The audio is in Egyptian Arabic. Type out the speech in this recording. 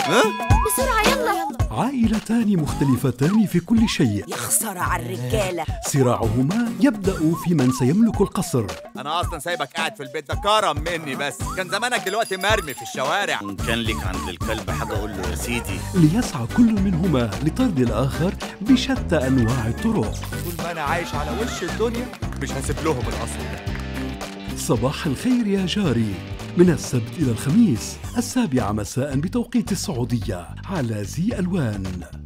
بسرعة يلا عائلتان مختلفتان في كل شيء يا خسارة على الرجالة صراعهما يبدأ في من سيملك القصر انا اصلا سايبك قاعد في البيت ده كرم مني بس كان زمانك دلوقتي مرمي في الشوارع إن كان لك عند الكلب حاجة أقول له يا سيدي ليسعى كل منهما لطرد الآخر بشتى أنواع الطرق طول ما انا عايش على وش الدنيا مش هسيب لهم القصر ده صباح الخير يا جاري من السبت إلى الخميس السابعة مساء بتوقيت السعودية على زي ألوان